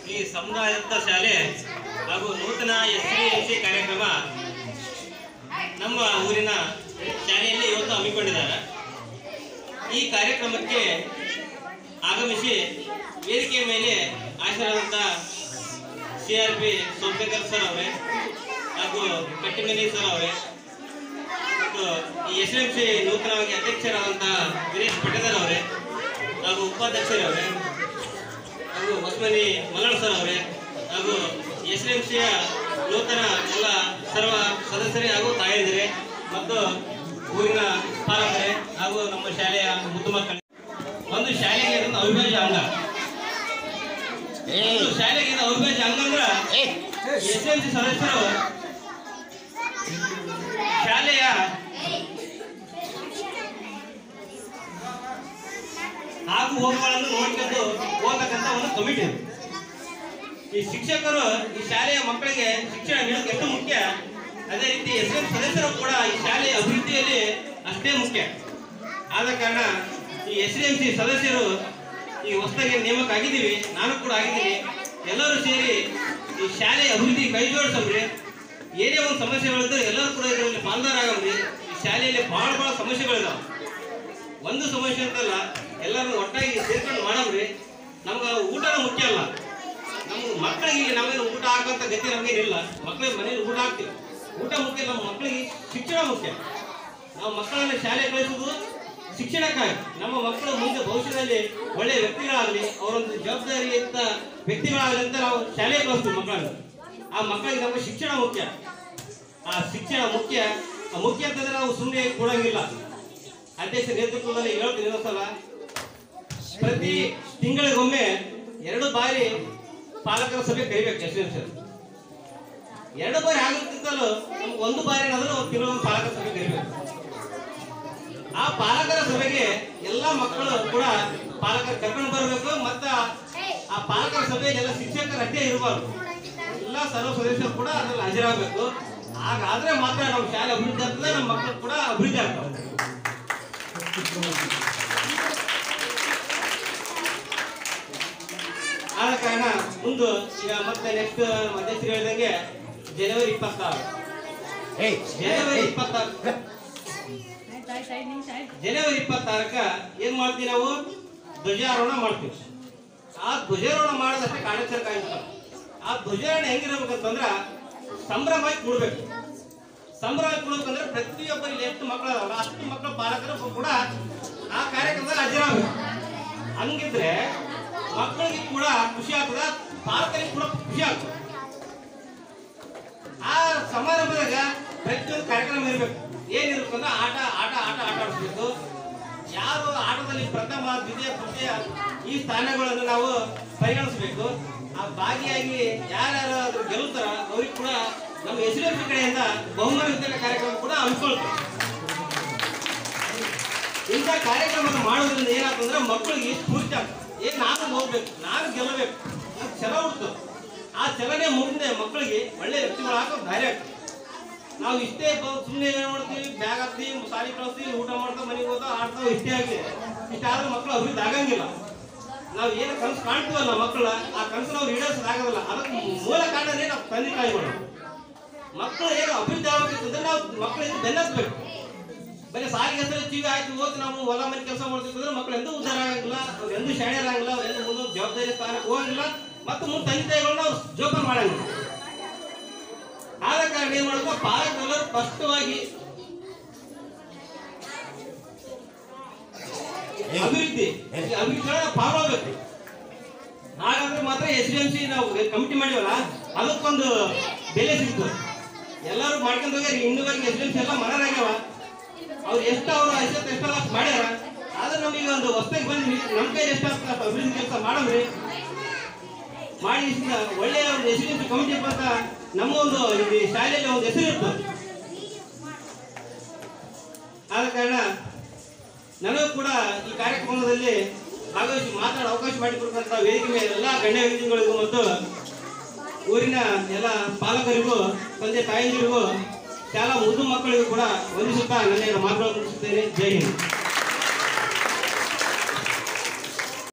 ಈ ಸಮುದಾಯದ ಶಾಲೆ ಹಾಗೂ ನೂತನ ಎಸ್ ಡಿ ಎನ್ ಸಿ ಕಾರ್ಯಕ್ರಮ ನಮ್ಮ ಊರಿನ ಶಾಲೆಯಲ್ಲಿ ಇವತ್ತು ಹಮ್ಮಿಕೊಂಡಿದ್ದಾರೆ ಈ ಕಾರ್ಯಕ್ರಮಕ್ಕೆ ಆಗಮಿಸಿ ವೇದಿಕೆಯ ಮೇಲೆ ಹಾಜರಾದಂಥ C R P Somashekar sir ಅವರೇ ಹಾಗೂ ಕಟ್ಟಿಮನಿ ಸರ್ ಅವರೇ ಮತ್ತು ಈ ಎಸ್ ಎಂ ಸಿ ನೂತನವಾಗಿ ಅಧ್ಯಕ್ಷರಾದಂತಹ ವಿನೇಶ್ ಪಟೇದರ್ ಅವರೇ ಹಾಗೂ ಉಪಾಧ್ಯಕ್ಷರವರೇ ಹಾಗೂ ಹೊಸಮನಿ ಮಲ್ಲಣ್ಣ ಸರ್ ಅವರೇ ಹಾಗೂ ಎಸ್ ಎಂ ಸಿಯ ನೂತನ ಎಲ್ಲ ಸರ್ವ ಸದಸ್ಯರೇ ಹಾಗೂ ತಾಯಂದಿರೇ ಮತ್ತು ಊರಿನ ಪಾಲಕರೇ ಹಾಗೂ ನಮ್ಮ ಶಾಲೆಯ ಮುದ್ದು ಮಕ್ಕಳು ಒಂದು ಶಾಲೆಗೆ ಇದೊಂದು ಅವಿಭಾಜ್ಯ ಅಂಗ ಒಂದು ಶಾಲೆಗೆ ಇದು ಅವಿಭಾಜ್ಯ ಅಂಗ ಅಂದ್ರೆ ಎಸ್ ಎಂ ಸಿ ಸದಸ್ಯರು ಶಾಲೆಯ ಹಾಗೂ ಹೋಗುಗಳನ್ನು ನೋಡ್ಕೊಂಡು ಹೋಗ್ತಕ್ಕಂಥ ಒಂದು ಕಮಿಟಿ ಇದೆ. ಈ ಶಿಕ್ಷಕರು ಈ ಶಾಲೆಯ ಮಕ್ಕಳಿಗೆ ಶಿಕ್ಷಣ ನೀಡೋದು ಎಷ್ಟು ಮುಖ್ಯ ಅದೇ ರೀತಿ ಎಸ್ ಎಂ ಸದಸ್ಯರು ಕೂಡ ಈ ಶಾಲೆಯ ಅಭಿವೃದ್ಧಿಯಲ್ಲಿ ಅಷ್ಟೇ ಮುಖ್ಯ ಆದ ಕಾರಣ ಈ ಎಸ್ ಡಿ ಎಂ ಸಿ ಸದಸ್ಯರು ಈ ಹೊಸದಾಗಿ ನೇಮಕ ಆಗಿದ್ದೀವಿ ನಾನು ಕೂಡ ಆಗಿದ್ದೀನಿ ಎಲ್ಲರೂ ಸೇರಿ ಈ ಶಾಲೆಯ ಅಭಿವೃದ್ಧಿ ಕೈ ಜೋಡಿಸಮ್ರಿ ಏನೇ ಒಂದು ಸಮಸ್ಯೆಗಳಿದ್ರೆ ಎಲ್ಲರೂ ಕೂಡ ಇದರಲ್ಲಿ ಪಾಲ್ದಾರಾಗಮ್ರಿ ಈ ಶಾಲೆಯಲ್ಲಿ ಭಾಳ ಭಾಳ ಸಮಸ್ಯೆಗಳಿದಾವೆ ಒಂದು ಸಮಸ್ಯೆ ಅಂತಲ್ಲ ಎಲ್ಲರೂ ಒಟ್ಟಾಗಿ ಸೇರ್ಕೊಂಡು ಮಾಡಮ್ರಿ ನಮ್ಗೆ ಊಟನ ಮುಖ್ಯ ಅಲ್ಲ ನಮ್ಗೆ ಮಕ್ಕಳಿಗೆ ಈಗ ನಾವೇನು ಊಟ ಹಾಕಂತ ಗತಿ ನಮಗೇನಿಲ್ಲ ಮಕ್ಕಳಿಗೆ ಮನೇಲಿ ಊಟ ಹಾಕ್ತೀವಿ ಊಟ ಮುಖ್ಯ ನಮ್ಮ ಮಕ್ಕಳಿಗೆ ಶಿಕ್ಷಣ ಮುಖ್ಯ ನಾವು ಮಕ್ಕಳನ್ನ ಶಾಲೆ ಕಳಿಸೋದು ಶಿಕ್ಷಣಕ್ಕಾಗಿ ನಮ್ಮ ಮಕ್ಕಳು ಮುಂದೆ ಭವಿಷ್ಯದಲ್ಲಿ ಒಳ್ಳೆಯ ವ್ಯಕ್ತಿಗಳಾಗಲಿ ಅವರೊಂದು ಜವಾಬ್ದಾರಿಯುತ ವ್ಯಕ್ತಿಗಳಾಗಲಿ ಅಂತ ನಾವು ಶಾಲೆ ಕಳಿಸ್ತೀವಿ ಮಕ್ಕಳನ್ನು ಆ ಮಕ್ಕಳಿಗೆ ನಮ್ಮ ಶಿಕ್ಷಣ ಮುಖ್ಯ ಆ ಶಿಕ್ಷಣ ಮುಖ್ಯ ಆ ಮುಖ್ಯ ಅಂತಂದ್ರೆ ನಾವು ಸುಮ್ಮನೆ ಕೊಡಂಗಿಲ್ಲ ಅಧ್ಯಕ್ಷ ನೇತೃತ್ವದಲ್ಲಿ ಹೇಳ್ತೀನಿ ಇನ್ನೊಂದ್ಸಲ ಪ್ರತಿ ತಿಂಗಳಿಗೊಮ್ಮೆ ಎರಡು ಬಾರಿ ಪಾಲಕರ ಸಭೆ ಕರಿಬೇಕು ಎಸ್ ಸರ್ ಎರಡು ಬಾರಿ ಆಗುತ್ತಿದ್ದಲು ನಮ್ಗೆ ಒಂದು ಬಾರಿ ಏನಾದರೂ ತಿಂಗಳೊಂದು ಪಾಲಕರ ಸಭೆ ಕರಿಬೇಕು ಆ ಪಾಲಕರ ಸಭೆಗೆ ಎಲ್ಲಾ ಮಕ್ಕಳು ಕೂಡ ಪಾಲಕರು ಕರ್ಕೊಂಡು ಬರಬೇಕು ಮತ್ತ ಆ ಪಾಲಕರ ಸಭೆಯಲ್ಲಿ ಎಲ್ಲ ಶಿಕ್ಷಕರು ಅಡ್ಡೇ ಇರಬಾರ್ದು ಎಲ್ಲ ಸರ್ವ ಸದಸ್ಯರು ಕೂಡ ಅದ್ರಲ್ಲಿ ಹಾಜರಾಗಬೇಕು ಹಾಗಾದ್ರೆ ಮಾತ್ರ ನಮ್ಮ ಶಾಲೆ ಅಭಿವೃದ್ಧಿ ಆಗ್ತದೆ ನಮ್ಮ ಮಕ್ಕಳು ಕೂಡ ಅಭಿವೃದ್ಧಿ ಆಗ್ತವೆ ಆದ ಕಾರಣ ಮುಂದೆ ಈಗ ಮತ್ತೆ ನೆಕ್ಸ್ಟ್ ಅಧ್ಯಕ್ಷರು ಹೇಳಿದಂಗೆ ಜನವರಿ ಇಪ್ಪತ್ತಾರು ಜನವರಿ ಇಪ್ಪತ್ತಾರು ಜನವರಿ ಇಪ್ಪತ್ತಾರಕ್ಕ ಏನ್ ಮಾಡ್ತೀವಿ ನಾವು ಧ್ವಜಾರೋಹಣ ಮಾಡ್ತೀವಿ ಆ ಧ್ವಜಾರೋಹಣ ಮಾಡೋದಷ್ಟೇ ಕಾರ್ಯಾಚರಣೆ ಕಾಯ್ತಾರೆ ಆ ಧ್ವಜಾರೋಹಣ ಹೆಂಗಿರ್ಬೇಕಂತಂದ್ರ ಸಂಭ್ರಮವಾಗಿ ಕೂಡ್ಬೇಕು ಸಂಭ್ರಮ ಕೊಡ್ಬೇಕಂದ್ರೆ ಪ್ರತಿಯೊಬ್ಬರಿಗೆ ಎಷ್ಟು ಮಕ್ಕಳು ಅದಾವಲ್ಲ ಅಷ್ಟು ಮಕ್ಕಳ ಪಾಲಕರು ಕೂಡ ಆ ಕಾರ್ಯಕ್ರಮದಲ್ಲಿ ಹಾಜರಾಗಬೇಕು ಹಂಗಿದ್ರೆ ಮಕ್ಕಳಿಗೆ ಕೂಡ ಖುಷಿ ಆಗ್ತದ ಪಾಲಕರಿಗೆ ಕೂಡ ಖುಷಿ ಆಗ್ತದೆ ಆ ಸಮಾರಂಭದಾಗ ಪ್ರತಿಯೊಂದು ಕಾರ್ಯಕ್ರಮ ಇರಬೇಕು ಏನಿರ್ಬೇಕು ಅಂದ್ರೆ ಆಟ ಆಟ ಆಟ ಆಟ ಆಡಿಸ್ಬೇಕು ಯಾರು ಆಟದಲ್ಲಿ ಪ್ರಥಮ ದ್ವಿತೀಯ ತೃತೀಯ ಈ ಸ್ಥಾನಗಳನ್ನು ನಾವು ಪರಿಗಣಿಸಬೇಕು ಆ ಭಾಗಿಯಾಗಿ ಯಾರ್ಯಾರು ಅದ್ರ ಗೆಲ್ಲುತ್ತಾರ ಅವ್ರಿಗೆ ಕೂಡ ನಮ್ಮ ಎಸ್ ಡಿ ಕಡೆಯಿಂದ ಬಹುಮಾನ ವಿತರಣೆ ಕಾರ್ಯಕ್ರಮ ಕೂಡ ಹಮ್ಮಿಕೊಳ್ತೇವೆ ಇಂಥ ಕಾರ್ಯಕ್ರಮ ಮಾಡೋದ್ರಿಂದ ಏನಾಗ್ತಂದ್ರೆ ಮಕ್ಕಳಿಗೆ ಸ್ಫೂರ್ತಿ ಆಗ್ತದೆ ಏನ್ ನಾನು ಹೋಗ್ಬೇಕು ನಾನು ಗೆಲ್ಲಬೇಕು ಅಂತ ಛಲ ಹುಡ್ತು ಆ ಛಲನೆ ಮುಂದೆ ಮಕ್ಕಳಿಗೆ ಒಳ್ಳೆ ವ್ಯಕ್ತಿಗಳಾಗ ಧೈರ್ಯ ಆಗ್ತದೆ ನಾವು ಇಷ್ಟೇ ಸುಮ್ಮನೆ ಏನ್ ಮಾಡ್ತೀವಿ ಬ್ಯಾಗ್ ಹಾಕ್ತೀವಿ ಸಾಲಿ ಕಳಿಸ್ತೀವಿ ಊಟ ಮಾಡ್ತಾ ಮನೆಗೆ ಹೋದ ಆಡ್ತಾವ ಇಷ್ಟೇ ಆಗಲಿ ಇಷ್ಟಾದ್ರೆ ಮಕ್ಕಳು ಅಭಿವೃದ್ಧಿ ಆಗಂಗಿಲ್ಲ ನಾವು ಏನು ಕನಸು ಕಾಣ್ತೀವಲ್ಲ ಮಕ್ಕಳ ಆ ಕನಸು ನಾವು ಈಡೇರಿಸೋದಾಗಲ್ಲ ಅದಕ್ಕೆ ಮೂಲ ಕಾರಣನೇ ನಾವು ತಂದೆ ತಾಯಿಗಳು ಮಕ್ಕಳು ಏನು ಅಭಿವೃದ್ಧಿ ಆಗ್ಬೇಕಂದ್ರೆ ನಾವು ಮಕ್ಕಳಿಗೆ ಬೆನ್ನಸ್ಬೇಕು ಬರೀ ಸಾರಿಗೆ ಹೆಸರು ಟಿವಿ ಆಯ್ತು ಹೋಗಿ ನಾವು ಹೊಲ ಮನೆ ಕೆಲಸ ಮಾಡ್ತಿದ್ರೆ ಮಕ್ಕಳು ಎಂದೂ ಉದ್ಧಾರ ಆಗಂಗಿಲ್ಲ ಅವ್ರು ಎಂದೂ ಶಾಣ್ಯರಾಗಂಗಿಲ್ಲ ಅವ್ರು ಎಂದೂ ಮುಂದೆ ಜವಾಬ್ದಾರಿ ಸ್ಥಾನಕ್ಕೆ ಹೋಗಂಗಿಲ್ಲ ಮತ್ತು ಮುಂದೆ ತಂದೆ ತಾಯಿಗಳನ್ನ ನಾವು ಜೋಪಾನ ಮಾಡಂಗಿಲ್ಲ ಆದ ಕಾರಣ ಏನ್ ಮಾಡಬೇಕು ಪಾಲಕರೆಲ್ಲರೂ ಸ್ಪಷ್ಟವಾಗಿ ಅಭಿವೃದ್ಧಿ ಈ ಅಭಿವೃದ್ಧಿ ಪಾಲ್ಗೊಳ್ಬೇಕು ಹಾಗಾದ್ರೆ ಮಾತ್ರ ಎಸ್ ಡಿ ಎಂ ಸಿ ನಾವು ಕಮಿಟಿ ಮಾಡಿವಲ್ಲ ಅದಕ್ಕೊಂದು ಬೆಲೆ ಸಿಗ್ತದೆ ಎಲ್ಲರೂ ಮಾಡ್ಕೊಂಡು ಹೋಗ್ಯಾರ ಇನ್ನೂವರೆಗೆ ಎಸ್ ಡಿ ಎಂ ಸಿ ಎಲ್ಲ ಮನರಾಗ್ಯಾವ ಅವ್ರು ಎಷ್ಟು ಅವ್ರು ಐವತ್ತು ಎಷ್ಟು ಲಕ್ಷ ಮಾಡ್ಯಾರ ಆದ್ರೆ ನಮಗೆ ಒಂದು ಹೊಸದಾಗಿ ಬಂದು ನಮ್ಮ ಕೈ ಎಷ್ಟು ಆಗ್ತದೆ ಅಷ್ಟು ಅಭಿವೃದ್ಧಿ ಕೆಲಸ ಮಾಡಮ್ರಿ ಮಾಡಿ ಇಷ್ಟಿಂದ ಒಳ್ಳೆಯ ಒಂದು S D M C committee ಅಂತ ನಮ್ಮ ಒಂದು ಈ ಶಾಲೆಯಲ್ಲಿ ಒಂದು ಹೆಸರು ಇರ್ತದೆ ಆದ ಕಾರಣ ನನಗೂ ಕೂಡ ಈ ಕಾರ್ಯಕ್ರಮದಲ್ಲಿ ಭಾಗವಹಿಸಿ ಮಾತಾಡೋ ಅವಕಾಶ ಮಾಡಿಕೊಡ್ತಂತ ವೇದಿಕೆ ಮೇಲೆ ಎಲ್ಲ ಗಣ್ಯ ವ್ಯಕ್ತಿಗಳಿಗೂ ಮತ್ತು ಊರಿನ ಎಲ್ಲ ಪಾಲಕರಿಗೂ ತಂದೆ ತಾಯಂದಿರಿಗೂ ಶಾಲಾ ಮುದ್ದು ಮಕ್ಕಳಿಗೂ ಕೂಡ ವಂದಿಸುತ್ತಾ ನನ್ನ ಮಾತುಗಳನ್ನು ಮುಗಿಸುತ್ತೇನೆ ಜೈ ಹಿಂದ್